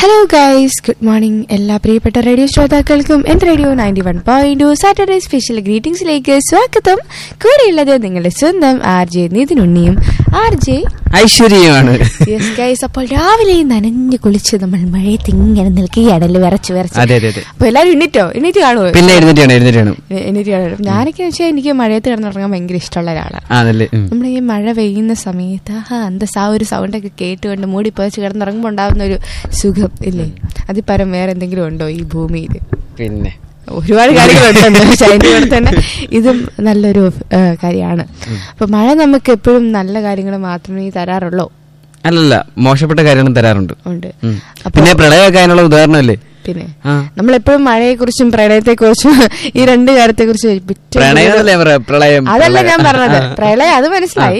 Hello guys good morning എല്ലാ പ്രിയപ്പെട്ട radio ശ്രോതാക്കൾക്കും എന്റെ radio ninety one point Saturday special ഗ്രീറ്റിംഗ്സിലേക്ക് സ്വാഗതം കൂടെയുള്ളത് നിങ്ങളുടെ സ്വന്തം ആർ ജെ നിതിൻ ഉണ്ണിയും ആർ ജെ ഐശ്വര്യമാണ് യെസ് ഗൈസ് അപ്പോൾ രാവിലെ നനഞ്ഞു കുളിച്ച് നമ്മൾ മഴയത്ത് ഇങ്ങനെ നിൽക്കുകയാണല്ലോ വിറച്ച് വിറച്ച് അതെ അതെ അതെ അപ്പൊ എല്ലാവരും എണ്ണിറ്റോ എണ്ണീറ്റ് കാണുമോ പിന്നെ എഴുന്നേറ്റാണ് എഴുന്നേറ്റാണ് എണ്ണീറ്റ് കാണുമോ ഞാനൊക്കെ വെച്ചാൽ എനിക്ക് മഴയത്ത് കിടന്നുറങ്ങാൻ ഭയങ്കര ഇഷ്ടമുള്ള ഒരാളാണ് ആണല്ലേ ഉം. നമ്മൾ ഈ മഴ പെയ്യുന്ന സമയത്ത് ആ അന്തസ് ആ ഒരു സൗണ്ടൊക്കെ കേട്ടുകൊണ്ട് മൂടി പോച്ച് കിടന്നുറങ്ങുമ്പോൾ ഉണ്ടാകുന്ന ഒരു സുഖം ഇല്ലേ അതിൽ പരം വേറെ എന്തെങ്കിലും ഉണ്ടോ ഈ ഭൂമിയിൽ പിന്നെ ഒരുപാട് കാര്യങ്ങളുണ്ട് പക്ഷെ അതിന്റെ കൂടെ തന്നെ ഇതും നല്ലൊരു ആ, കാര്യമാണ് അപ്പൊ മഴ നമുക്ക് എപ്പോഴും നല്ല കാര്യങ്ങൾ മാത്രമേ തരാറുള്ളൂ അല്ലല്ല മോശപ്പെട്ട കാര്യങ്ങളും തരാറുണ്ട് ഉണ്ട് ഉം. അപ്പൊ പിന്നെ പ്രളയമൊക്കെ അതിനുള്ള ഉദാഹരണമല്ലേ പിന്നെ ആ നമ്മളെപ്പോഴും മഴയെക്കുറിച്ചും പ്രണയത്തെക്കുറിച്ചും ഈ രണ്ട് കാര്യത്തെക്കുറിച്ച് ഏറ്റവും പ്രണയം എന്നല്ലേ പറയാ പ്രളയം അതല്ല ഞാൻ പ്രളയം. പറഞ്ഞത് പ്രളയം അത് മനസ്സിലായി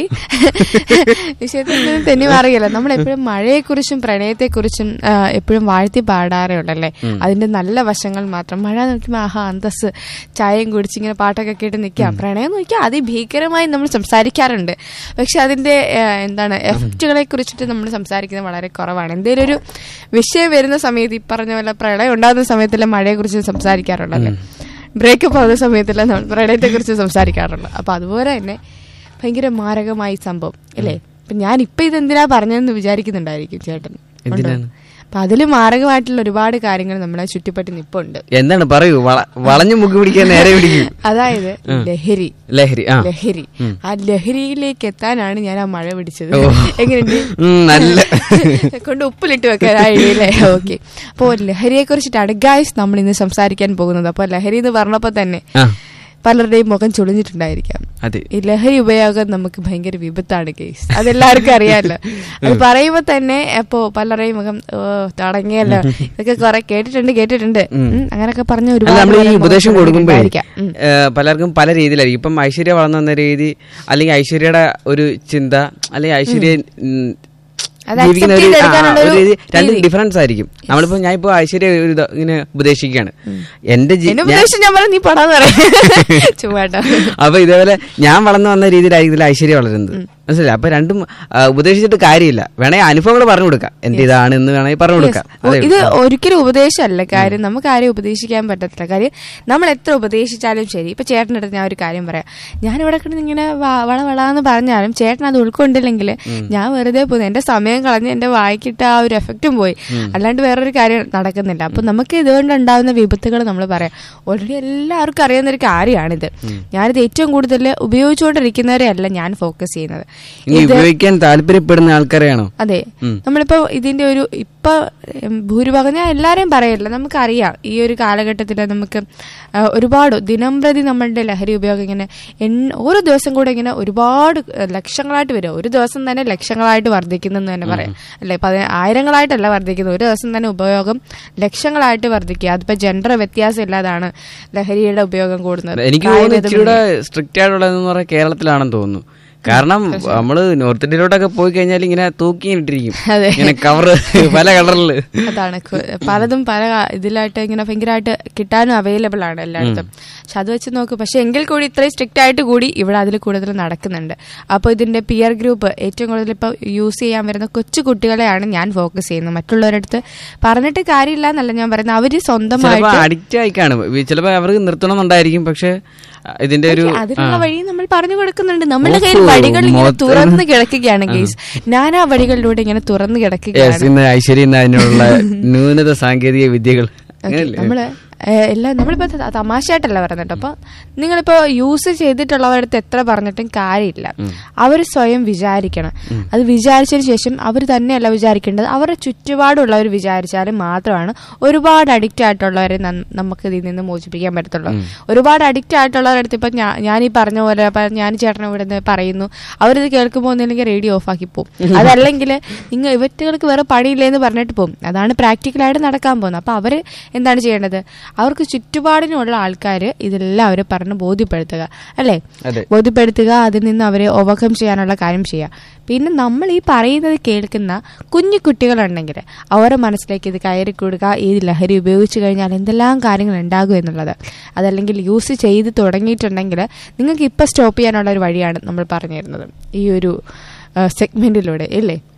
വിഷയത്തിൽ നിന്ന് തെന്നി മാറിയല്ല നമ്മൾ എപ്പോഴും മഴയെക്കുറിച്ചും പ്രണയത്തെക്കുറിച്ചും ആ, എപ്പോഴും വാഴ്ത്തി പാടാറേ ഉണ്ടല്ലേ അതിന്റെ നല്ല വശങ്ങൾ മാത്രം മഴ നോക്കുമ്പോൾ ആഹാ അന്തസ് ചായയും കുടിച്ച് ഇങ്ങനെ പാട്ടൊക്കെ കേട്ട് നിൽക്കാം പ്രണയം നോക്കിയാൽ അതിഭീകരമായി നമ്മൾ സംസാരിക്കാറുണ്ട് പക്ഷെ അതിന്റെ ആ, എന്താണ് എഫക്റ്റുകളെ കുറിച്ചിട്ട് നമ്മൾ സംസാരിക്കുന്നത് വളരെ കുറവാണ് എന്തെങ്കിലും ഒരു വിഷയം വരുന്ന സമയത്ത് ഈ പറഞ്ഞ പോലെ പ്രളയം ഉണ്ടാകുന്ന സമയത്തല്ലേ മഴയെ കുറിച്ച് സംസാരിക്കാറുള്ളല്ലേ ബ്രേക്കപ്പ് ആവുന്ന സമയത്തല്ല നമ്മൾ പ്രണയത്തെ കുറിച്ച് സംസാരിക്കാറുള്ളൂ അപ്പൊ അതുപോലെ തന്നെ ഭയങ്കര മാരകമായി സംഭവം അല്ലേ അപ്പൊ ഞാൻ ഇപ്പൊ ഇതെന്തിനാ പറഞ്ഞതെന്ന് വിചാരിക്കുന്നുണ്ടായിരിക്കും ചേട്ടൻ എന്തിനാണ്? അപ്പൊ അതില് മാരകമായിട്ടുള്ള ഒരുപാട് കാര്യങ്ങൾ നമ്മളെ ചുറ്റിപ്പറ്റി നിപ്പുണ്ട് എന്താണ് പറയൂ വള- വളഞ്ഞു മുക്കി പിടിക്കാൻ നേരെ പിടിക്കൂ അതായത് ലഹരി ലഹരി ആ ലഹരി ആ ലഹരിയിലേക്ക് എത്താനാണ് ഞാൻ ആ മഴ പിടിച്ചത് ഓ. എങ്ങനെയുണ്ട് ഉം, നല്ല കൊണ്ട് ഉപ്പിലിട്ട് വെക്കാനായില്ലേ ഓക്കെ അപ്പോൾ ലഹരിയെ കുറിച്ചിട്ടാണ് ഗായ്സ് നമ്മൾ ഇന്ന് സംസാരിക്കാൻ പോകുന്നത് അപ്പോൾ ലഹരി എന്ന് പറഞ്ഞപ്പോ തന്നെ ആ പലരുടെയും മുഖം ചുളിഞ്ഞിട്ടുണ്ടായിരിക്കാം അതെ ഈ ലഹരി ഉപയോഗം നമുക്ക് ഭയങ്കര വിപത്താണ് കേസ് അതെല്ലാവർക്കും അറിയാമല്ലോ അത് പറയുമ്പോ തന്നെ അപ്പോ പലരുടെയും മുഖം ഓ തുടങ്ങിയല്ലോ ഇതൊക്കെ കുറെ കേട്ടിട്ടുണ്ട് കേട്ടിട്ടുണ്ട് ഉം, അങ്ങനൊക്കെ പറഞ്ഞ അല്ല ഒരുപാട് നമ്മൾ ഈ പേരുടെ ഉപദേശം മുഖത്ത് കൊടുക്കുമ്പോഴേ ഉണ്ടായിരിക്കാം. ഉം. ഏഹ്, പലർക്കും പല രീതിയിലായിരിക്കും ഇപ്പം ഐശ്വര്യ വളർന്നു വന്ന രീതി അല്ലെങ്കിൽ ഐശ്വര്യയുടെ ഒരു ചിന്ത അല്ലെങ്കിൽ ഐശ്വര്യ ഉം, അത് ജീവിക്കുന്ന accept ഒരു ആ, ചെയ്തെടുക്കാനുള്ള ഒരു ഒരു രീതി രണ്ട് രീതി. ഡിഫറൻസ് ആയിരിക്കും നമ്മളിപ്പോ ഞാൻ ഇപ്പോ ഐശ്വര്യ ഒരു ഇത് ഇങ്ങനെ ഉപദേശിക്കുകയാണ് എന്റെ ജി- എന്നെ ഞാൻ- ഉപദേശിച്ച് ഞാൻ പറഞ്ഞു നീ പടാന്ന് പറയാം ചുമ്മാട്ടോ അപ്പൊ ഇതേപോലെ ഞാൻ വളർന്നു വന്ന രീതിയിലായിരിക്കും ഐശ്വര്യ വളരുന്നത് മനസ്സിലായി അപ്പൊ രണ്ടും ആ, ഉപദേശിച്ചിട്ട് കാര്യമില്ല വേണേ അനുഭവങ്ങൾ പറഞ്ഞു കൊടുക്കാം എന്റെ ഇതാണ് എന്ന് വേണമെങ്കിൽ പറഞ്ഞു കൊടുക്കാം അതേ ഇത് ഉള്ളൂ. ഒരിക്കലും ഉപദേശമല്ല കാര്യം നമുക്ക് ആരെയും ഉപദേശിക്കാൻ പറ്റത്തില്ല കാര്യം നമ്മൾ എത്ര ഉപദേശിച്ചാലും ശരി ഇപ്പൊ ചേട്ടൻ്റെ അടുത്ത് ഞാൻ ഒരു കാര്യം പറയാം ഞാൻ ഇവിടെ കിടന്ന് ഇങ്ങനെ വ- വള വളാന്ന് പറഞ്ഞാലും ചേട്ടൻ അത് ഉൾക്കൊണ്ടില്ലെങ്കിൽ ഞാൻ വെറുതെ പോകുന്നു എന്റെ സമയം കളഞ്ഞ് എന്റെ വായിക്കിട്ട ആ ഒരു എഫക്റ്റും പോയി അല്ലാണ്ട് വേറൊരു കാര്യം നടക്കുന്നില്ല അപ്പൊ നമുക്ക് ഇതുകൊണ്ട് ഉണ്ടാകുന്ന വിപത്തുകൾ നമ്മൾ പറയാം ഓൾറെഡി എല്ലാവർക്കും അറിയാവുന്ന ഒരു കാര്യമാണിത് ഞാനിത് ഏറ്റവും കൂടുതൽ ഉപയോഗിച്ചുകൊണ്ടിരിക്കുന്നവരെ അല്ല ഞാൻ ഫോക്കസ് ചെയ്യുന്നത് ഇനി ഉപയോഗിക്കാൻ താല്പര്യപ്പെടുന്ന ആൾക്കാരെയാണോ അതെ ഉം. നമ്മളിപ്പോ ഇതിന്റെ ഒരു ഇപ്പൊ ഉം, ഭൂരിഭാഗം ഞാൻ എല്ലാരെയും പറയില്ല നമുക്കറിയാം ഈ ഒരു കാലഘട്ടത്തിൽ നമുക്ക് ആ, ഒരുപാട് ദിനം പ്രതി നമ്മളുടെ ലഹരി ഉപയോഗം ഇങ്ങനെ എണ്ണ- ഓരോ ദിവസം കൂടെ ഇങ്ങനെ ഒരുപാട് ലക്ഷങ്ങളായിട്ട് വരും ഒരു ദിവസം തന്നെ ലക്ഷങ്ങളായിട്ട് വർദ്ധിക്കുന്നു എന്ന് തന്നെ പറയാം അല്ലെ പതി- ആയിരങ്ങളായിട്ടല്ല വർദ്ധിക്കുന്നത് ഒരു ദിവസം തന്നെ ഉപയോഗം ലക്ഷങ്ങളായിട്ട് വർദ്ധിക്കുക അതിപ്പോ ജെൻഡർ വ്യത്യാസം ഇല്ലാതാണ് ലഹരിയുടെ ഉപയോഗം കൂടുന്നത് എനിക്ക് തോന്നുന്നു ഇച്ചിരിയുടെ സ്ട്രിക്റ്റ് ആയിട്ടുള്ളതെന്ന് പറഞ്ഞാൽ കേരളത്തിലാണെന്ന് തോന്നുന്നു കാരണം നമ്മള് നോർത്ത് ഇന്ത്യയിലോട്ടൊക്കെ പോയി കഴിഞ്ഞാൽ ഇങ്ങനെ തൂക്കി ഇട്ടിരിക്കും അതെ. ഇങ്ങനെ കവർ പല കളറില് അതാണ് കു- പലതും പല ഇതിലായിട്ട് ഇങ്ങനെ ഭയങ്കരമായിട്ട് കിട്ടാനും അവൈലബിൾ ആണ് എല്ലായിടത്തും പക്ഷെ അത് വെച്ച് നോക്കും പക്ഷെ എങ്കിൽ കൂടി ഇത്രയും സ്ട്രിക്റ്റ് ആയിട്ട് കൂടി ഇവിടെ അതിൽ കൂടുതൽ നടക്കുന്നുണ്ട് അപ്പോൾ ഇതിന്റെ പിയർ ഗ്രൂപ്പ് ഏറ്റവും കൂടുതൽ ഇപ്പോൾ യൂസ് ചെയ്യാൻ വരുന്ന കൊച്ചു കുട്ടികളെയാണ് ഞാൻ ഫോക്കസ് ചെയ്യുന്നത് മറ്റുള്ളവരുടെ അടുത്ത് പറഞ്ഞിട്ട് കാര്യമില്ല എന്നല്ല ഞാൻ പറയുന്നത് അവര് ചിലപ്പോ സ്വന്തമായിട്ട് അഡിക്റ്റ് ആയി കാണും ഈ ചിലപ്പോ അവർക്ക് നിർത്തണമെന്നുണ്ടായിരിക്കും പക്ഷെ ഇതിന്റെ ഒരു അതിനുള്ള വഴി നമ്മൾ പറഞ്ഞു കൊടുക്കുന്നുണ്ട് നമ്മുടെ കയ്യിൽ ഓഹോ, വഴികൾ ഇങ്ങനെ മൊത്തം- തുറന്ന് കിടക്കുകയാണ് ഗെയ്സ് നാനാ വഴികളിലൂടെ ഇങ്ങനെ തുറന്ന് കിടക്കുകയാണ് Yes, ഇന്ന് ഐശ്വര്യ ഇന്ന് അതിനുള്ള ന്യൂനത സാങ്കേതിക വിദ്യകൾ അങ്ങനെയല്ലേ? നമ്മള് ഏഹ്, എല്ലാം നമ്മളിപ്പോ ത- തമാശയായിട്ടല്ല പറയുന്നത് കേട്ടോ അപ്പൊ നിങ്ങളിപ്പോ യൂസ് ചെയ്തിട്ടുള്ളവരടുത്ത് എത്ര പറഞ്ഞിട്ടും കാര്യമില്ല അവർ സ്വയം വിചാരിക്കണം അത് വിചാരിച്ചതിന് ശേഷം അവർ തന്നെയല്ല വിചാരിക്കേണ്ടത് അവരുടെ ചുറ്റുപാടുള്ളവർ വിചാരിച്ചാലും മാത്രമാണ് ഒരുപാട് അഡിക്റ്റ് ആയിട്ടുള്ളവരെ നം- നമുക്ക് ഇതിൽ നിന്ന് മോചിപ്പിക്കാൻ പറ്റത്തുള്ളൂ ഒരുപാട് അഡിക്റ്റ് ആയിട്ടുള്ളവരടുത്ത് ഇപ്പൊ ഞാ- ഞാൻ ഈ പറഞ്ഞ പോലെ ഇപ്പൊ ഞാൻ ചേട്ടനെ ഇവിടെ നിന്ന് പറയുന്നു അവരിത് കേൾക്കുമ്പോൾ ഒന്നില്ലെങ്കിൽ റേഡിയോ ഓഫ് ആക്കി പോകും അതല്ലെങ്കിൽ നിങ്ങൾ ഇവറ്റുകൾക്ക് വേറെ പണിയില്ലേ എന്ന് പറഞ്ഞിട്ട് പോകും അതാണ് പ്രാക്ടിക്കലായിട്ട് നടക്കാൻ പോകുന്നത് അപ്പൊ അവര് എന്താണ് ചെയ്യേണ്ടത് അവർക്ക് ചുറ്റുപാടിനുള്ള ആൾക്കാർ ഇതെല്ലാം അവരെ പറഞ്ഞ് ബോധ്യപ്പെടുത്തുക അല്ലേ അതെ ബോധ്യപ്പെടുത്തുക അതിൽ നിന്ന് അവരെ ഓവർകം ചെയ്യാനുള്ള കാര്യം ചെയ്യുക പിന്നെ നമ്മൾ ഈ പറയുന്നത് കേൾക്കുന്ന കുഞ്ഞു കുട്ടികളുണ്ടെങ്കിൽ അവരുടെ മനസ്സിലേക്ക് ഇത് കയറി കൊടുക്കുക ഈ ലഹരി ഉപയോഗിച്ചു കഴിഞ്ഞാൽ എന്തെല്ലാം കാര്യങ്ങൾ ഉണ്ടാകും എന്നുള്ളത് അതല്ലെങ്കിൽ യൂസ് ചെയ്ത് തുടങ്ങിയിട്ടുണ്ടെങ്കിൽ നിങ്ങൾക്ക് ഇപ്പം സ്റ്റോപ്പ് ചെയ്യാനുള്ള ഒരു വഴിയാണ് നമ്മൾ പറഞ്ഞു തരുന്നത് ഈ ഒരു സെഗ്മെന്റിലൂടെ ഇല്ലേ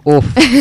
ഓ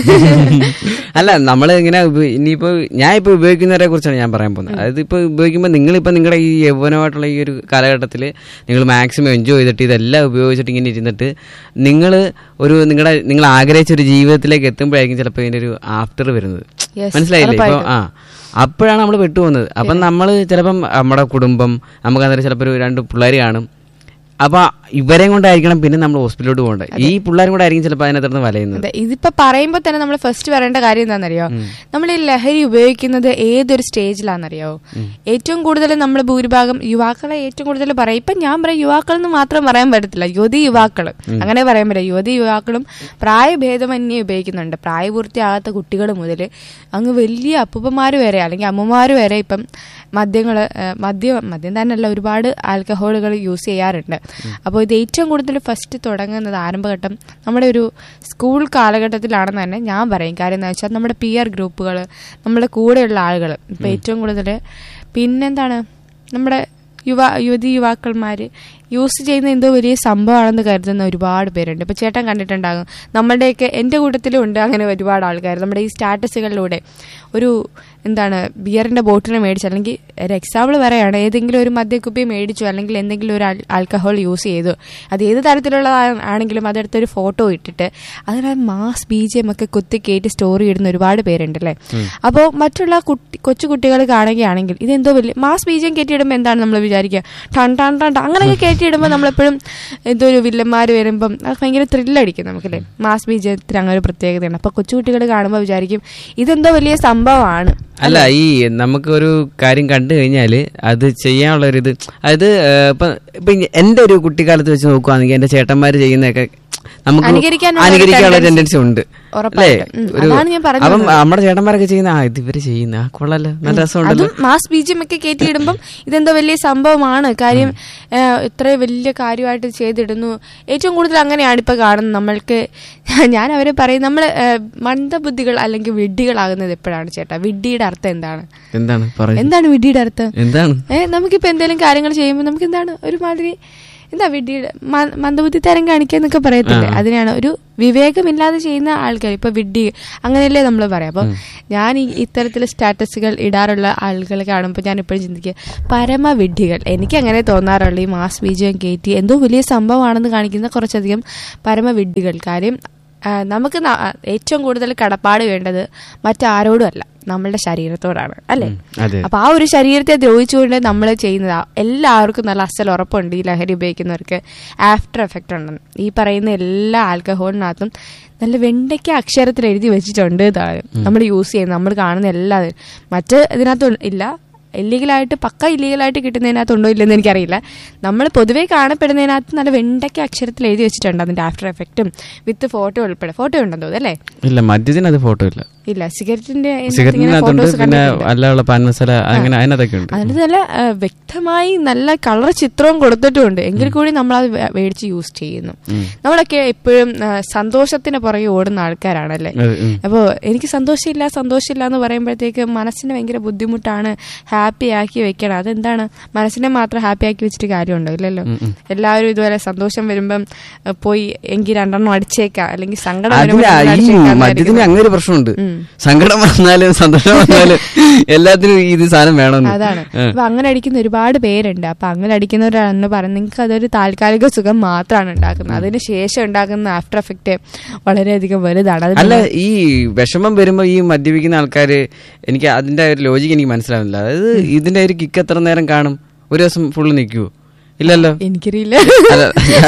അല്ല നമ്മൾ ഇങ്ങനെ ഉപ- ഇനിയിപ്പോ ഞാൻ ഇപ്പൊ ഉപയോഗിക്കുന്നവരെ കുറിച്ചാണ് ഞാൻ പറയാൻ പോകുന്നത് അതായത് ഇപ്പൊ ഉപയോഗിക്കുമ്പോൾ നിങ്ങളിപ്പോ നിങ്ങളുടെ ഈ യൗവനമായിട്ടുള്ള ഈ ഒരു കാലഘട്ടത്തിൽ നിങ്ങൾ മാക്സിമം എൻജോയ് ചെയ്തിട്ട് ഇതെല്ലാം ഉപയോഗിച്ചിട്ട് ഇങ്ങനെ ഇരുന്നിട്ട് നിങ്ങൾ ഒരു നിങ്ങളുടെ നിങ്ങൾ ആഗ്രഹിച്ച ഒരു ജീവിതത്തിലേക്ക് എത്തുമ്പോഴായിരിക്കും ചിലപ്പോൾ ഇതിന്റെ ഒരു ആഫ്റ്റർ വരുന്നത് Yes, മനസ്സിലായില്ലേ ഇപ്പൊ ഉറപ്പായിട്ടും. ആ അപ്പോഴാണ് നമ്മൾ പെട്ടുപോകുന്നത് അപ്പം നമ്മൾ ചിലപ്പം നമ്മുടെ കുടുംബം നമുക്ക് അന്നേരം ചിലപ്പോൾ ഒരു രണ്ട് പിള്ളേർ കാണും അപ്പൊ ഇവരെയും കൊണ്ടായിരിക്കണം പിന്നെ നമ്മൾ ഹോസ്പിറ്റലിലോട്ട് പോകേണ്ടത് ഈ പിള്ളേരും കൂടെ ആയിരിക്കും ചിലപ്പോൾ അതിനകത്ത് വലയുന്നത് അതെ ഇതിപ്പോ പറയുമ്പോ തന്നെ നമ്മൾ ഫസ്റ്റ് പറയേണ്ട കാര്യം എന്താണെന്നറിയോ നമ്മൾ ഈ ലഹരി ഉപയോഗിക്കുന്നത് ഏതൊരു സ്റ്റേജിലാണെന്നറിയോ ഏറ്റവും കൂടുതൽ നമ്മൾ ഭൂരിഭാഗം യുവാക്കളെ ഏറ്റവും കൂടുതൽ പറയും ഇപ്പൊ ഞാൻ പറയാം യുവാക്കൾ എന്ന് മാത്രം പറയാൻ പറ്റത്തില്ല യുവതി യുവാക്കൾ അങ്ങനെ പറയാൻ പറ്റില്ല യുവതി യുവാക്കളും പ്രായഭേദമന്യേ ഉപയോഗിക്കുന്നുണ്ട് പ്രായപൂർത്തിയാകാത്ത കുട്ടികൾ മുതൽ അങ്ങ് വലിയ അപ്പൂപ്പന്മാർ വരെ അല്ലെങ്കിൽ അമ്മമാർ വരെ ഇപ്പം മദ്യങ്ങൾ മദ്യം മദ്യം തന്നെയല്ല ഒരുപാട് ആൽക്കഹോളുകൾ യൂസ് ചെയ്യാറുണ്ട് അപ്പോൾ ഇത് ഏറ്റവും കൂടുതൽ ഫസ്റ്റ് തുടങ്ങുന്നത് ആരംഭഘട്ടം നമ്മുടെ ഒരു സ്കൂൾ കാലഘട്ടത്തിലാണെന്ന് തന്നെ ഞാൻ പറയും കാര്യം എന്താ വെച്ചാൽ നമ്മുടെ പിയർ ഗ്രൂപ്പുകൾ നമ്മുടെ കൂടെയുള്ള ആളുകൾ ഇപ്പം ഏറ്റവും കൂടുതൽ പിന്നെന്താണ് നമ്മുടെ യുവ യുവതി യുവാക്കന്മാർ യൂസ് ചെയ്യുന്ന എന്തോ വലിയ സംഭവമാണെന്ന് കരുതുന്ന ഒരുപാട് പേരുണ്ട് ഇപ്പൊ ചേട്ടൻ കണ്ടിട്ടുണ്ടാകും നമ്മുടെയൊക്കെ എൻ്റെ കൂട്ടത്തിലും ഉണ്ട് അങ്ങനെ ഒരുപാട് ആൾക്കാർ നമ്മുടെ ഈ സ്റ്റാറ്റസുകളിലൂടെ ഒരു എന്താണ് ബിയറിന്റെ ബോട്ടിൽ മേടിച്ചു അല്ലെങ്കിൽ ഒരു എക്സാമ്പിൾ പറയുകയാണ് ഏതെങ്കിലും ഒരു മദ്യക്കുപ്പി മേടിച്ചു അല്ലെങ്കിൽ എന്തെങ്കിലും ഒരു ആൽക്കഹോൾ യൂസ് ചെയ്തു അത് ഏത് തരത്തിലുള്ള ആണെങ്കിലും അതെടുത്തൊരു ഫോട്ടോ ഇട്ടിട്ട് അതിന് മാസ് ബി ജി എം ഒക്കെ കുത്തി കയറ്റി സ്റ്റോറി ഇടുന്ന ഒരുപാട് പേരുണ്ടല്ലേ അപ്പോൾ മറ്റുള്ള കുട്ടി കൊച്ചു കുട്ടികൾ കാണുകയാണെങ്കിൽ ഇതെന്തോ വലിയ മാസ് ബി ജി എം കയറ്റിയിടുമ്പോൾ എന്താണ് നമ്മൾ വിചാരിക്കുക ടൺ ടൺ ടൺ ടൺ അങ്ങനെയൊക്കെ കയറ്റിയിടുമ്പോൾ നമ്മളെപ്പോഴും എന്തോ ഒരു വില്ലന്മാർ വരുമ്പം അത് ഭയങ്കര ത്രില്ലടിക്കും നമുക്കല്ലേ മാസ് ബി ജി എത്തിന് അങ്ങനെ ഒരു പ്രത്യേകതയാണ് അപ്പോൾ കൊച്ചുകുട്ടികൾ കാണുമ്പോൾ വിചാരിക്കും ഇതെന്തോ വലിയ സംഭവമാണ് അല്ല ഈ നമുക്കൊരു കാര്യം കണ്ടു കഴിഞ്ഞാല് അത് ചെയ്യാനുള്ള ഒരു ഇത് അതായത് ഏഹ്, ഇപ്പൊ ഇപ്പൊ എന്റെ ഒരു കുട്ടിക്കാലത്ത് വെച്ച് നോക്കുവാണെങ്കിൽ എന്റെ ചേട്ടന്മാര് ചെയ്യുന്നതൊക്കെ നമുക്ക് അനുകരിക്കാനുള്ള ഒരു അനുകരിക്കാനുള്ള tendency. ടെൻഡൻസി ഉണ്ട് ഉറപ്പായിട്ടും. ഉം, ഒരു അതാണ് ഞാൻ പറഞ്ഞത്. അപ്പം നമ്മുടെ ചേട്ടന്മാരൊക്കെ ചെയ്യുന്ന ആ ഇത് ഇവര് ചെയ്യുന്ന ആ കൊള്ളല്ലോ നല്ല രസമുണ്ടല്ലോ അതും മാസ് ബീജം ഒക്കെ കയറ്റിയിടുമ്പം ഇതെന്തോ വലിയ സംഭവമാണ് കാര്യം ഏഹ്, ഇത്ര വലിയ കാര്യമായിട്ട് ചെയ്തിടുന്നു ഏറ്റവും കൂടുതൽ അങ്ങനെയാണ് ഇപ്പൊ കാണുന്നത് നമ്മൾക്ക് ഞാൻ അവരെ പറയും നമ്മൾ മന്ദബുദ്ധികൾ അല്ലെങ്കിൽ വിഡ്ഢികളാകുന്നത് എപ്പോഴാണ് ചേട്ടാ വിഡ്ഢിയുടെ അർത്ഥം എന്താണ് എന്താണ് പറയുന്നത് എന്താണ് വിഡ്ഢിയുടെ അർത്ഥം എന്താണ് ഏഹ് നമുക്കിപ്പോ എന്തെങ്കിലും കാര്യങ്ങൾ ചെയ്യുമ്പോൾ നമുക്ക് എന്താണ് ഒരുമാതിരി എന്താ വിഡ്ഢിയുടെ മ- മന്ദബുദ്ധി തരം കാണിക്കുക എന്നൊക്കെ പറയത്തില്ലേ അതിനാണ് ഒരു വിവേകമില്ലാതെ ചെയ്യുന്ന ആൾക്കാർ ഇപ്പൊ വിഡ്ഢി അങ്ങനെയല്ലേ നമ്മൾ പറയാം അപ്പൊ ഞാൻ ഈ ഇത്തരത്തിൽ സ്റ്റാറ്റസുകൾ ഇടാറുള്ള ആളുകളെ കാണുമ്പോൾ ഞാൻ ഇപ്പോഴും ചിന്തിക്കുക പരമവിഡ്ഢികൾ എനിക്ക് അങ്ങനെ തോന്നാറുള്ളൂ ഈ മാസ് ബീജം കയറ്റി എന്തോ വലിയ സംഭവമാണെന്ന് കാണിക്കുന്ന കുറച്ചധികം പരമവിഡ്ഢികൾ കാര്യം ആ, നമുക്ക് ന- ഏറ്റവും കൂടുതൽ കടപ്പാട് വേണ്ടത് മറ്റാരോടും അല്ല നമ്മളുടെ ശരീരത്തോടാണ് അല്ലേ അതെ അപ്പൊ ആ ഒരു ശരീരത്തെ ദ്രോഹിച്ചുകൊണ്ട് നമ്മൾ ചെയ്യുന്നത് എല്ലാവർക്കും നല്ല അസൽ ഉറപ്പുണ്ട് ഈ ലഹരി ഉപയോഗിക്കുന്നവർക്ക് ആഫ്റ്റർ എഫക്റ്റ് ഉണ്ടെന്ന് ഈ പറയുന്ന എല്ലാ ആൽക്കഹോളിനകത്തും നല്ല വെണ്ടയ്ക്ക അക്ഷരത്തിൽ എഴുതി വെച്ചിട്ടുണ്ട് ഇതാണ് നമ്മൾ യൂസ് ചെയ്യുന്നത് നമ്മൾ കാണുന്ന എല്ലാ മറ്റ് ഇതിനകത്ത് ഇല്ല ഇല്ലീഗലായിട്ട് പക്ക ഇല്ലീഗലായിട്ട് കിട്ടുന്നതിനകത്തുണ്ടോ ഇല്ലെന്ന് എനിക്കറിയില്ല നമ്മൾ പൊതുവേ കാണപ്പെടുന്നതിനകത്ത് നല്ല വെണ്ടയ്ക്ക അക്ഷരത്തിൽ എഴുതി വെച്ചിട്ടുണ്ട് അതിന്റെ ആഫ്റ്റർ എഫക്റ്റും വിത്ത് ഫോട്ടോ ഉൾപ്പെടെ ഫോട്ടോ ഉണ്ടെന്ന് തോന്നുന്നു അല്ലേ ഇല്ല മദ്യത്തിന് അത് ഫോട്ടോ ഇല്ല ഇല്ല സിഗരറ്റിന്റെ സിഗരറ്റിനകത്തുണ്ട് ഫോട്ടോസ് പിന്നെ അല്ലാനുള്ള പാൻ മസാല അങ്ങനെ അതിനകത്തൊക്കെ ഉണ്ട് അതിന് നല്ല ആ, വ്യക്തമായി നല്ല കളർ ചിത്രവും കൊടുത്തിട്ടുമുണ്ട് എങ്കിൽ കൂടി നമ്മൾ അത് മേടിച്ച് യൂസ് ചെയ്യുന്നു നമ്മളൊക്കെ എപ്പോഴും ആ, സന്തോഷത്തിന് പുറകെ ഓടുന്ന ആൾക്കാരാണല്ലേ അത്, ഉം. അപ്പോൾ എനിക്ക് സന്തോഷമില്ല സന്തോഷമില്ല എന്ന് പറയുമ്പോഴത്തേക്ക് മനസ്സിന് ഭയങ്കര ബുദ്ധിമുട്ടാണ് ഹാപ്പി ആക്കി വെക്കണം അതെന്താണ് മനസ്സിനെ മാത്രം ഹാപ്പി ആക്കി വെച്ചിട്ട് കാര്യമുണ്ടോ ഇല്ലല്ലോ എല്ലാവരും ഇതുപോലെ സന്തോഷം വരുമ്പം ആ, പോയി എങ്കിൽ രണ്ടെണ്ണം അടിച്ചേക്കാം അല്ലെങ്കിൽ സങ്കടം വരുമ്പോൾ അതിന് രണ്ടെണ്ണം ഈ അടിച്ചേക്കാം മദ്യത്തിന് എന്നായിരിക്കും. അങ്ങനെ ഒരു പ്രശ്നമുണ്ട് സങ്കടം വന്നാലും സന്തോഷം വന്നാലും എല്ലാത്തിനും ഇത് സാധനം വേണമെന്ന് അതാണ് ആ. അപ്പൊ അങ്ങനെ അടിക്കുന്ന ഒരുപാട് പേരുണ്ട് അപ്പൊ അങ്ങനെ അടിക്കുന്നവരാണെന്ന് പറഞ്ഞ് നിങ്ങൾക്ക് അതൊരു താൽക്കാലിക സുഖം മാത്രമാണ് ഉണ്ടാക്കുന്നത് അതിന് ശേഷം ഉണ്ടാക്കുന്ന ആഫ്റ്റർ എഫക്റ്റ് വളരെയധികം വലുതാണ് അത് അല്ല ഈ വിഷമം വരുമ്പോ ഈ മദ്യപിക്കുന്ന ആൾക്കാര് എനിക്ക് അതിന്റെ ഒരു ലോജിക്ക് എനിക്ക് മനസ്സിലാവുന്നില്ല അതായത് ഇതിന്റെ ഒരു കിക്ക് എത്ര നേരം കാണും ഒരു ദിവസം ഫുള്ള് നിൽക്കുവോ ഇല്ലല്ലോ എനിക്കറിയില്ല അല്ല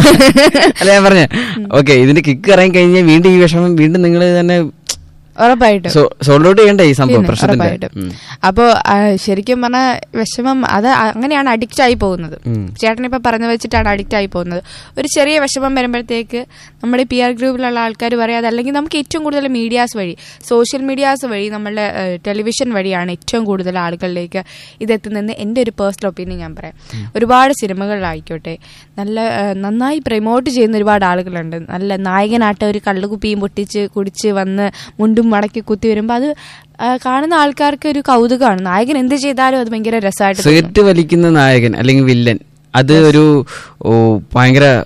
അല്ല ഞാൻ പറഞ്ഞ ഓക്കെ ഇതിന്റെ കിക്ക് ഇറങ്ങി കഴിഞ്ഞാൽ വീണ്ടും ഈ വിഷമം വീണ്ടും നിങ്ങൾ തന്നെ ഉറപ്പായിട്ടും സോൾഡ് ഔട്ട് ചെയ്യണ്ടേ ഈ സംഭവം പിന്നെ, പ്രശ്നത്തിന്റെ ഉറപ്പായിട്ടും ഉം. അപ്പോ ആ, ശരിക്കും പറഞ്ഞ വിഷമം അത് അങ്ങനെയാണ് അഡിക്റ്റ് ആയി പോകുന്നത് ഉം. ചേട്ടൻ ഇപ്പൊ പറഞ്ഞു വെച്ചിട്ടാണ് അഡിക്റ്റ് ആയി പോകുന്നത് ഒരു ചെറിയ വിഷമം വരുമ്പോഴത്തേക്ക് നമ്മുടെ പി ആർ ഗ്രൂപ്പിലുള്ള ആൾക്കാർ പറയാതെ അല്ലെങ്കിൽ നമുക്ക് ഏറ്റവും കൂടുതൽ മീഡിയാസ് വഴി സോഷ്യൽ മീഡിയാസ് വഴി നമ്മളുടെ ടെലിവിഷൻ വഴിയാണ് ഏറ്റവും കൂടുതൽ ആളുകളിലേക്ക് ഇതെത്തുന്നതെന്ന് എൻ്റെ ഒരു പേഴ്സണൽ ഒപ്പീനിയൻ ഞാൻ പറയാം ഒരുപാട് സിനിമകളിലായിക്കോട്ടെ നല്ല ആ, നന്നായി പ്രൊമോട്ട് ചെയ്യുന്ന ഒരുപാട് ആളുകളുണ്ട് നല്ല നായകനായിട്ട് ഒരു കള്ളുകുപ്പിയും പൊട്ടിച്ച് കുടിച്ച് വന്ന് മുണ്ടും മടക്കി കുത്തി വരുമ്പോൾ അത് ആ, കാണുന്ന ആൾക്കാർക്ക് ഒരു കൗതുകമാണ് നായകൻ എന്ത് ചെയ്താലും അത് ഭയങ്കര രസമായിട്ട് തോന്നും. സിഗരറ്റ് വലിക്കുന്ന നായകൻ അല്ലെങ്കിൽ വില്ലൻ അത് ഒരു ഓ, ഭയങ്കര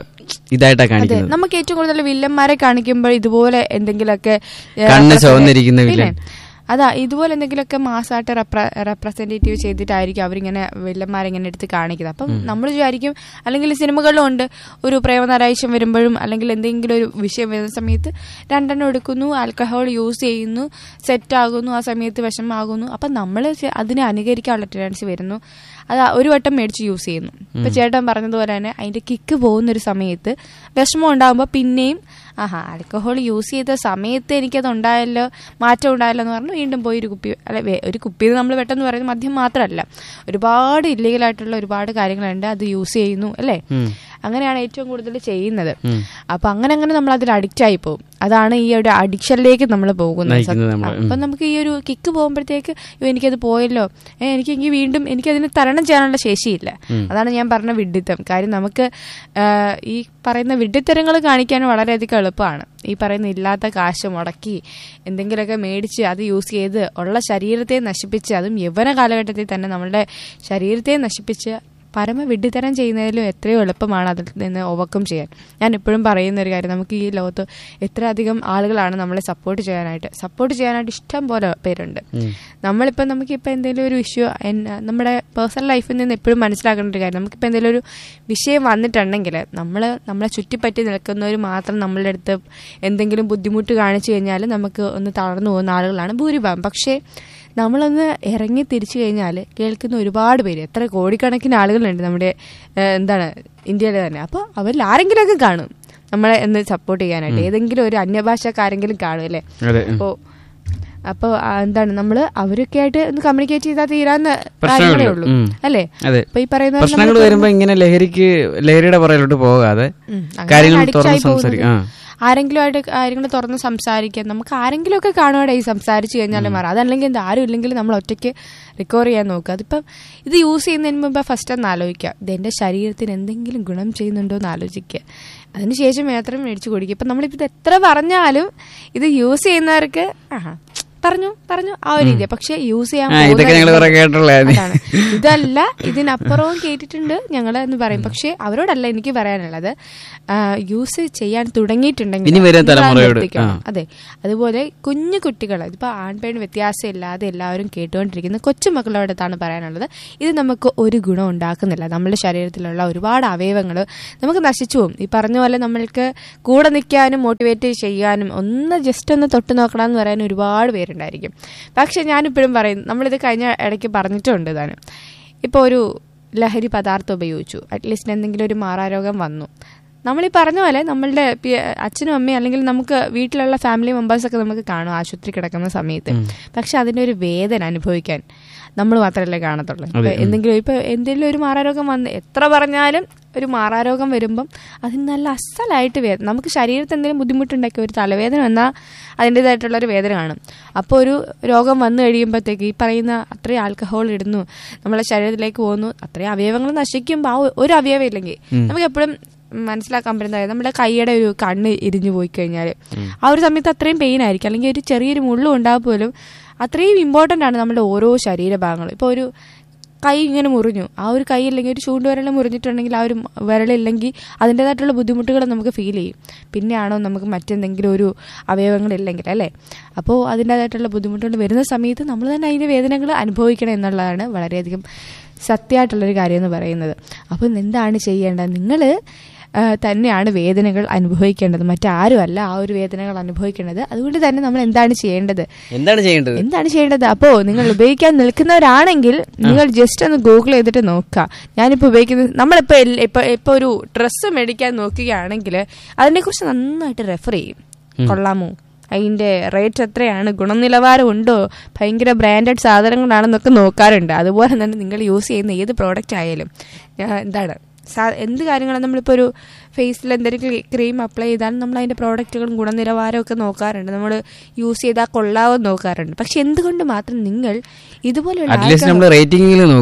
ഇതായിട്ടാ അതെ കാണിക്കുന്നത് നമുക്ക് ഏറ്റവും കൂടുതൽ വില്ലന്മാരെ കാണിക്കുമ്പോൾ ഇതുപോലെ എന്തെങ്കിലുമൊക്കെ ഏ, കണ്ണ് represent- ചുവന്നിരിക്കുന്ന ഇല്ലേ? വില്ലൻ. അതാ ഇതുപോലെ എന്തെങ്കിലുമൊക്കെ മാസമായിട്ട് റെപ്രസെന്റേറ്റീവ് ചെയ്തിട്ടായിരിക്കും അവരിങ്ങനെ വില്ലന്മാരിങ്ങനെ എടുത്ത് കാണിക്കുന്നത് അപ്പം നമ്മൾ വിചാരിക്കും അല്ലെങ്കിൽ സിനിമകളിലും ഉണ്ട് ഒരു പ്രേമനരാഴ്ചം വരുമ്പോഴും അല്ലെങ്കിൽ എന്തെങ്കിലും ഒരു വിഷയം വരുന്ന സമയത്ത് രണ്ടെണ്ണം എടുക്കുന്നു ആൽക്കഹോൾ യൂസ് ചെയ്യുന്നു സെറ്റ് ആകുന്നു ആ സമയത്ത് വിഷമാകുന്നു അപ്പം നമ്മൾ അതിനെ അനുകരിക്കാനുള്ള ടെൻഡൻസി വരുന്നു അത് ഒരു വട്ടം മേടിച്ച് യൂസ് ചെയ്യുന്നു ഇപ്പൊ ചേട്ടൻ പറഞ്ഞതുപോലെ തന്നെ അതിന്റെ കിക്ക് പോകുന്ന ഒരു സമയത്ത് വിഷമം ഉണ്ടാകുമ്പോൾ പിന്നെയും ആഹാ ആൽക്കഹോൾ യൂസ് ചെയ്ത സമയത്ത് എനിക്കത് ഉണ്ടായല്ലോ മാറ്റം ഉണ്ടായല്ലോ എന്ന് പറഞ്ഞു വീണ്ടും പോയി ഒരു കുപ്പി അല്ല വേ- ഒരു കുപ്പി നമ്മൾ പെട്ടെന്ന് പറയുന്നത് മദ്യം മാത്രമല്ല ഒരുപാട് ഇല്ലീഗൽ ആയിട്ടുള്ള ഒരുപാട് കാര്യങ്ങളുണ്ട് അത് യൂസ് ചെയ്യുന്നു അല്ലേ അങ്ങനെയാണ് ഏറ്റവും കൂടുതൽ ചെയ്യുന്നത് അപ്പൊ അങ്ങനെ അങ്ങനെ നമ്മൾ അതിൽ അഡിക്റ്റ് ആയി പോകും അതാണ് ഈ ഒരു അഡിക്ഷനിലേക്ക് നമ്മൾ പോകുന്നത് നയിക്കുന്നത് നമ്മളെ. അപ്പൊ നമുക്ക് ഈ ഒരു കിക്ക് പോകുമ്പോഴത്തേക്ക് "അയ്യോ, എനിക്കത് പോയല്ലോ ഏ, എനിക്കെങ്കിൽ വീണ്ടും എനിക്കതിന് തരണം ചെയ്യാനുള്ള ശേഷിയില്ല അതാണ് ഞാൻ പറഞ്ഞ വിഡ്ഢിത്തം കാര്യം നമുക്ക് ആ, ഈ പറയുന്ന വിഡ്ഢിത്തരങ്ങൾ കാണിക്കാൻ വളരെയധികം എളുപ്പമാണ് ഈ പറയുന്ന ഇല്ലാത്ത കാശ് മുടക്കി എന്തെങ്കിലുമൊക്കെ മേടിച്ച് അത് യൂസ് ചെയ്ത് ഉള്ള ശരീരത്തെ നശിപ്പിച്ച് അതും യൗവന കാലഘട്ടത്തിൽ തന്നെ നമ്മളുടെ ശരീരത്തെ നശിപ്പിച്ച് പരമ വിഡ്ഢിത്തരം ചെയ്യുന്നതിലും എത്രയോ എളുപ്പമാണ് അതിൽ നിന്ന് ഓവർകം ചെയ്യാൻ ഞാൻ എപ്പോഴും പറയുന്ന ഒരു കാര്യം നമുക്ക് ഈ ലോകത്ത് എത്ര അധികം ആളുകളാണ് നമ്മളെ സപ്പോർട്ട് ചെയ്യാനായിട്ട് സപ്പോർട്ട് ചെയ്യാനായിട്ട് ഇഷ്ടം പോലെ പേരുണ്ട് നമ്മളിപ്പോൾ നമുക്കിപ്പോൾ എന്തെങ്കിലും ഒരു ഇഷ്യൂ നമ്മുടെ പേഴ്സണൽ ലൈഫിൽ നിന്ന് എപ്പോഴും മനസ്സിലാക്കേണ്ട ഒരു കാര്യം നമുക്കിപ്പോൾ എന്തെങ്കിലും ഒരു വിഷയം വന്നിട്ടുണ്ടെങ്കിൽ നമ്മൾ നമ്മളെ ചുറ്റിപ്പറ്റി നിൽക്കുന്നവർ മാത്രം നമ്മളുടെ അടുത്ത് എന്തെങ്കിലും ബുദ്ധിമുട്ട് കാണിച്ചു കഴിഞ്ഞാൽ നമുക്ക് ഒന്ന് തളർന്നു പോകുന്ന ആളുകളാണ് ഭൂരിഭാഗം പക്ഷേ നമ്മളൊന്ന് ഇറങ്ങി തിരിച്ചു കഴിഞ്ഞാൽ കേൾക്കുന്ന ഒരുപാട് പേര് എത്ര കോടിക്കണക്കിന് ആളുകളുണ്ട് നമ്മുടെ ഏഹ്, എന്താണ് ഇന്ത്യയിൽ തന്നെ അപ്പോൾ അവരിൽ ആരെങ്കിലുമൊക്കെ കാണും നമ്മളെ എന്ന് സപ്പോർട്ട് ചെയ്യാനായിട്ട് ഏതെങ്കിലും ഒരു അന്യഭാഷക്കാരെങ്കിലും കാണും അല്ലേ അതെ ഉം. അപ്പോൾ അപ്പോൾ എന്താണ് നമ്മൾ അവരൊക്കെ ആയിട്ട് ഒന്ന് കമ്മ്യൂണിക്കേറ്റ് ചെയ്താൽ തീരാവുന്ന പ്രശ്നമില്ല. കാര്യങ്ങളേ ഉള്ളൂ ഉം. അല്ലേ അതെ അപ്പൊ ഈ പറയുന്ന പ്രശ്നങ്ങൾ വരുമ്പോ ഇങ്ങനെ ലഹരിക്ക് ലഹരിയുടെ പുറകിലോട്ട് പോകാതെ ഉം, അങ്ങനെ കാര്യങ്ങൾ addict തുറന്ന് ആയി പോകുന്നത്. സംസാരിക്കും ആ ആരെങ്കിലും ആയിട്ട് കാര്യങ്ങൾ തുറന്ന് സംസാരിക്കാൻ നമുക്ക് ആരെങ്കിലും ഒക്കെ കാണുവാടെ ഈ സംസാരിച്ചു കഴിഞ്ഞാൽ മാറാം അതല്ലെങ്കിൽ എന്താ ആരും ഇല്ലെങ്കിൽ നമ്മൾ ഒറ്റയ്ക്ക് റിക്കവർ ചെയ്യാൻ നോക്കുക അതിപ്പം ഇത് യൂസ് ചെയ്യുന്നതിന് മുമ്പ് ഫസ്റ്റ് ഒന്ന് ആലോചിക്കുക ഇത് എൻ്റെ ശരീരത്തിന് എന്തെങ്കിലും ഗുണം ചെയ്യുന്നുണ്ടോ എന്ന് ആലോചിക്കുക അതിനുശേഷം മാത്രം മേടിച്ചു കുടിക്കുക ഇപ്പം നമ്മളിപ്പോൾ ഇത് എത്ര പറഞ്ഞാലും ഇത് യൂസ് ചെയ്യുന്നവർക്ക് ആഹാ പറഞ്ഞു പറഞ്ഞു ആ ഒരു രീതി പക്ഷെ യൂസ് ചെയ്യാൻ ആ ഇതൊക്കെ ഞങ്ങൾ കുറെ കേട്ടുള്ള അതാണ് ഇതല്ല ഇതിനപ്പുറവും കേട്ടിട്ടുണ്ട് ഞങ്ങൾ എന്ന് പറയും പക്ഷെ അവരോടല്ല എനിക്ക് പറയാനുള്ളത് ആ, യൂസ് ചെയ്യാൻ തുടങ്ങിയിട്ടുണ്ടെങ്കിൽ ഇനി വരുന്ന നിങ്ങൾ അത് തലമുറയോട്, നിർത്തിക്കണം. ആ. അതെ അതുപോലെ കുഞ്ഞു കുട്ടികൾ ഇതിപ്പോ ആൺപെൺ വ്യത്യാസം ഇല്ലാതെ എല്ലാവരും കേട്ടുകൊണ്ടിരിക്കുന്ന കൊച്ചുമക്കളോടത്താണ് പറയാനുള്ളത് ഇത് നമുക്ക് ഒരു ഗുണം ഉണ്ടാക്കുന്നില്ല നമ്മുടെ ശരീരത്തിലുള്ള ഒരുപാട് അവയവങ്ങൾ നമുക്ക് നശിച്ചു പോകും ഈ പറഞ്ഞ പോലെ നമ്മൾക്ക് കൂടെ നിൽക്കാനും മോട്ടിവേറ്റ് ചെയ്യാനും ഒന്ന് ജസ്റ്റ് ഒന്ന് തൊട്ട് നോക്കണം എന്ന് പറയാൻ ഒരുപാട് പേരുണ്ടായിരിക്കും പക്ഷെ ഞാനിപ്പോഴും പറയും നമ്മളിത് കഴിഞ്ഞ ഇടയ്ക്ക് പറഞ്ഞിട്ടുണ്ട് ഇതാണ് ഇപ്പോൾ ഒരു ലഹരി പദാർത്ഥം ഉപയോഗിച്ചു അറ്റ്ലീസ്റ്റ് എന്തെങ്കിലും ഒരു മാറാരോഗം വന്നു നമ്മൾ ഈ പറഞ്ഞ പോലെ നമ്മളുടെ പി- അച്ഛനും അമ്മയും അല്ലെങ്കിൽ നമുക്ക് വീട്ടിലുള്ള ഫാമിലി മെമ്പേഴ്സൊക്കെ നമുക്ക് കാണും ആശുപത്രി കിടക്കുന്ന സമയത്ത് പക്ഷെ അതിൻ്റെ ഒരു വേദന അനുഭവിക്കാൻ നമ്മൾ മാത്രമല്ലേ കാണത്തുള്ളൂ ഇപ്പൊ എന്തെങ്കിലും ഇപ്പൊ എന്തെങ്കിലും ഒരു മാറാരോഗം വന്ന് എത്ര പറഞ്ഞാലും ഒരു മാറാരോഗം വരുമ്പം അതിന് നല്ല അസലായിട്ട് വേദന നമുക്ക് ശരീരത്തിൽ എന്തെങ്കിലും ബുദ്ധിമുട്ടുണ്ടാക്കി ഒരു തലവേദന വന്നാൽ അതിൻ്റെതായിട്ടുള്ള ഒരു വേദന കാണും അപ്പോൾ ഒരു രോഗം വന്നു കഴിയുമ്പോഴത്തേക്ക് ഈ പറയുന്ന അത്രയും ആൽക്കഹോൾ ഇടുന്നു നമ്മളെ ശരീരത്തിലേക്ക് പോകുന്നു അത്രയും അവയവങ്ങൾ നശിക്കുമ്പോൾ ആ ഒരു അവയവം ഇല്ലെങ്കിൽ നമുക്ക് എപ്പോഴും മനസ്സിലാക്കാൻ പറ്റുന്നത് നമ്മുടെ കൈയുടെ ഒരു കണ്ണ് ഇരിഞ്ഞു പോയി കഴിഞ്ഞാൽ ആ ഒരു സമയത്ത് അത്രയും പെയിൻ ആയിരിക്കും അല്ലെങ്കിൽ ഒരു ചെറിയൊരു മുള്ളും ഉണ്ടാകും പോലും അത്രയും ഇമ്പോർട്ടൻ്റ് ആണ് നമ്മുടെ ഓരോ ശരീരഭാഗങ്ങളും ഇപ്പോൾ ഒരു കൈ ഇങ്ങനെ മുറിഞ്ഞു ആ ഒരു കൈ ഇല്ലെങ്കിൽ ഒരു ചൂണ്ടുവിരൽ മുറിഞ്ഞിട്ടുണ്ടെങ്കിൽ ആ ഒരു വിരലില്ലെങ്കിൽ അതിൻ്റെതായിട്ടുള്ള ബുദ്ധിമുട്ടുകൾ നമുക്ക് ഫീൽ ചെയ്യും പിന്നെയാണോ നമുക്ക് മറ്റെന്തെങ്കിലും ഒരു അവയവങ്ങളില്ലെങ്കിൽ അല്ലേ അപ്പോൾ അതിൻ്റെതായിട്ടുള്ള ബുദ്ധിമുട്ടുകൾ വരുന്ന സമയത്ത് നമ്മൾ തന്നെ അതിൻ്റെ വേദനകൾ അനുഭവിക്കണം എന്നുള്ളതാണ് വളരെയധികം സത്യമായിട്ടുള്ളൊരു കാര്യം എന്ന് പറയുന്നത് അപ്പോൾ എന്താണ് ചെയ്യേണ്ടത് നിങ്ങൾ തന്നെയാണ് വേദനകൾ അനുഭവിക്കേണ്ടത് മറ്റാരുമല്ല ആ ഒരു വേദനകൾ അനുഭവിക്കേണ്ടത് അതുകൊണ്ട് തന്നെ നമ്മൾ എന്താണ് ചെയ്യേണ്ടത് എന്താണ് ചെയ്യേണ്ടത് എന്താണ് ചെയ്യേണ്ടത് അപ്പോ നിങ്ങൾ ഉപയോഗിക്കാൻ നിൽക്കുന്നവരാണെങ്കിൽ നിങ്ങൾ ജസ്റ്റ് ഒന്ന് ഗൂഗിൾ ചെയ്തിട്ട് നോക്കുക ഞാനിപ്പോ ഉപയോഗിക്കുന്നത് നമ്മളിപ്പോ എൽ- ഇപ്പൊ ഇപ്പൊ ഒരു ഡ്രസ്സ് മേടിക്കാൻ നോക്കുകയാണെങ്കിൽ അതിനെക്കുറിച്ച് നന്നായിട്ട് റെഫർ ചെയ്യും കൊള്ളാമോ അതിന്റെ റേറ്റ് എത്രയാണ് ഗുണനിലവാരം ഉണ്ടോ ഭയങ്കര ബ്രാൻഡഡ് സാധനങ്ങളാണെന്നൊക്കെ നോക്കാറുണ്ട് അതുപോലെ തന്നെ നിങ്ങൾ യൂസ് ചെയ്യുന്ന ഏത് പ്രോഡക്റ്റ് ആയാലും ഞാൻ എന്താണ് സാ- എന്ത് കാര്യങ്ങളും നമ്മളിപ്പോൾ ഒരു ഫേസിൽ എന്തെങ്കിലും ക്രീം അപ്ലൈ ചെയ്താലും നമ്മൾ അതിൻ്റെ പ്രോഡക്റ്റുകളും ഗുണനിലവാരവും ഒക്കെ നോക്കാറുണ്ട് നമ്മൾ യൂസ് ചെയ്താൽ കൊള്ളാവോ നോക്കാറുണ്ട് പക്ഷെ എന്തുകൊണ്ട് മാത്രം നിങ്ങൾ ഇതുപോലെയുള്ള അറ്റ്ലീസ്റ്റ് നമ്മൾ റേറ്റിംഗിൽ നോക്കും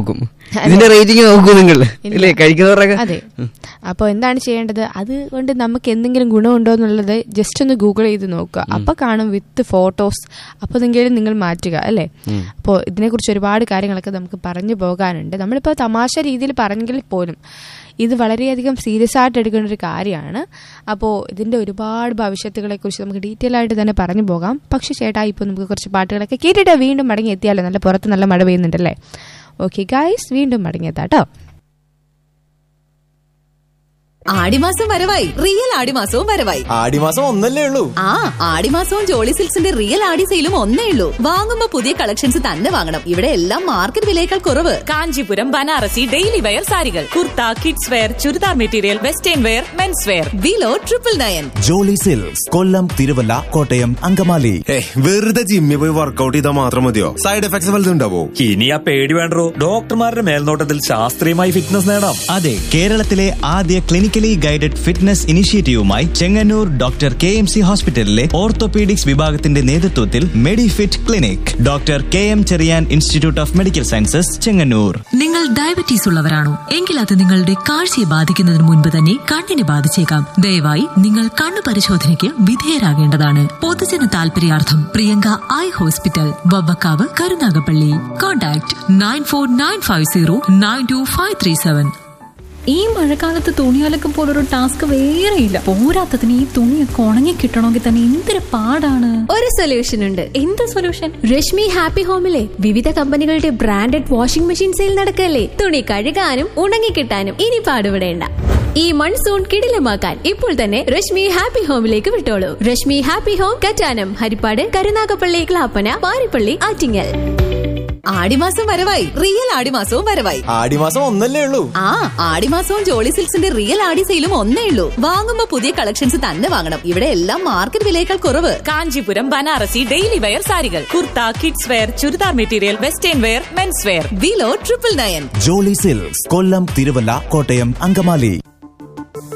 ഇതിന്റെ റേറ്റിംഗ് നോക്കൂ നിങ്ങൾ ഇല്ലേ കഴിക്കുന്നവരൊക്കെ അതെ അപ്പോൾ എന്താണ് ചെയ്യേണ്ടത് അതുകൊണ്ട് നമുക്ക് എന്തെങ്കിലും ഗുണമുണ്ടോ എന്നുള്ളത് ജസ്റ്റ് ഒന്ന് ഗൂഗിൾ ചെയ്ത് നോക്കുക അപ്പൊ കാണും വിത്ത് ഫോട്ടോസ് അപ്പോൾ എന്തെങ്കിലും നിങ്ങൾ മാറ്റുക അല്ലേ അപ്പോൾ ഇതിനെക്കുറിച്ച് ഒരുപാട് കാര്യങ്ങളൊക്കെ നമുക്ക് പറഞ്ഞു പോകാനുണ്ട് നമ്മളിപ്പോൾ തമാശ രീതിയിൽ പറഞ്ഞെങ്കിൽ പോലും ഇത് വളരെയധികം സീരിയസ് ആയിട്ട് എടുക്കേണ്ട ഒരു കാര്യമാണ് അപ്പോൾ ഇതിന്റെ ഒരുപാട് ഭവിഷ്യത്തുകളെ കുറിച്ച് നമുക്ക് ഡീറ്റെയിൽ ആയിട്ട് തന്നെ പറഞ്ഞു പോകാം പക്ഷെ ചേട്ടാ ഇപ്പോൾ നമുക്ക് കുറച്ച് പാട്ടുകളൊക്കെ കേട്ടിട്ട് വീണ്ടും മടങ്ങി എത്തിയാലോ നല്ല പുറത്ത് നല്ല മഴ പെയ്യുന്നുണ്ടല്ലേ ഓക്കെ ഗൈസ് വീണ്ടും മടങ്ങിയെത്താട്ടോ ആടിമാസം വരവായി റിയൽ ആടിമാസവും വരവായി ആടിമാസം ഒന്നല്ലേ ഉള്ളൂ ആ ആടിമാസവും ജോളി സിൽക്സിന്റെ റിയൽ ആടി സെയിലും ഒന്നേ ഉള്ളൂ വാങ്ങുമ്പോ പുതിയ കളക്ഷൻസ് തന്നെ വാങ്ങണം ഇവിടെ എല്ലാം മാർക്കറ്റ് വിലയേക്കാൾ കുറവ് കാഞ്ചീപുരം ബനാറസി ഡെയിലി വെയർ സാരികൾ kurta kids wear churidar material western wear mens wear below triple nine Jolly Silks Kollam Thiruvalla Kottayam Angamaly ഏ വെറുതെ ജിമ്മിൽ പോയി വർക്കൗട്ട് ചെയ്താൽ മാത്രം മതിയോ സൈഡ് എഫക്ട്സ് വല്ലതും ഉണ്ടാവോ ഇനി ആ പേടി വേണ്ടോ ഡോക്ടർമാരുടെ മേൽനോട്ടത്തിൽ ശാസ്ത്രീയമായി ഫിറ്റ്നസ് നേടാം അതെ കേരളത്തിലെ ആദ്യ ക്ലിനിക്കലി ഗൈഡഡ് ഫിറ്റ്നസ് ഇനിഷ്യേറ്റീവുമായി Chengannur doctor K M C ഹോസ്പിറ്റലിലെ ഓർത്തോപീഡിക്സ് വിഭാഗത്തിന്റെ നേതൃത്വത്തിൽ Medifit clinic doctor K M Cherian institute of medical sciences Chengannur നിങ്ങൾ ഡയബറ്റീസ് ഉള്ളവരാണോ എങ്കിൽ അത് നിങ്ങളുടെ കാഴ്ചയെ ബാധിക്കുന്നതിന് മുൻപ് തന്നെ കണ്ണിനെ ബാധിച്ചേക്കാം ദയവായി നിങ്ങൾ കണ്ണു പരിശോധനയ്ക്ക് വിധേയരാകേണ്ടതാണ് പൊതുജന താൽപര്യാർത്ഥം Priyanka eye hospital Vavvakkavu Karunagappally contact nine four nine five zero nine two five three seven ഈ മഴക്കാലത്ത് തുണിയലക്കം പോലൊരു ടാസ്ക് വേറെയില്ല പോരാത്തതിന് ഈ തുണിയൊക്കെ ഉണങ്ങി കിട്ടണമെങ്കിൽ തന്നെ എന്തൊരു പാടാണ് ഒരു സൊല്യൂഷൻ ഉണ്ട് എന്ത് സൊല്യൂഷൻ രശ്മി ഹാപ്പി ഹോമിലെ വിവിധ കമ്പനികളുടെ ബ്രാൻഡഡ് വാഷിംഗ് മെഷീൻ സെയിൽ നടക്കല്ലേ തുണി കഴുകാനും ഉണങ്ങിക്കിട്ടാനും ഇനി പാടുപെടേണ്ട ഈ മൺസൂൺ കിടിലമാക്കാൻ ഇപ്പോൾ തന്നെ രശ്മി ഹാപ്പി ഹോമിലേക്ക് വിട്ടോളൂ രശ്മി ഹാപ്പി ഹോം കറ്റാനം ഹരിപ്പാട് കരുനാഗപ്പള്ളി ക്ലാപ്പന പാരിപ്പള്ളി ആറ്റിങ്ങൽ ആടിമാസം വരവായി റിയൽ ആടിമാസവും വരവായി ആടിമാസം ഒന്നല്ലേ ഉള്ളൂ ആ ആടിമാസവും ജോളി സിൽക്സിന്റെ റിയൽ ആടി സെയിലും ഒന്നേ ഉള്ളൂ വാങ്ങുമ്പോ പുതിയ കളക്ഷൻസ് തന്നെ വാങ്ങണം ഇവിടെ എല്ലാം മാർക്കറ്റ് വിലയേക്കാൾ കുറവ് കാഞ്ചീപുരം ബനാറസി ഡെയിലി വെയർ സാരികൾ kurta kids wear churidar material western wear mens wear below triple nine Jolly Silks Kollam Thiruvalla Kottayam Angamaly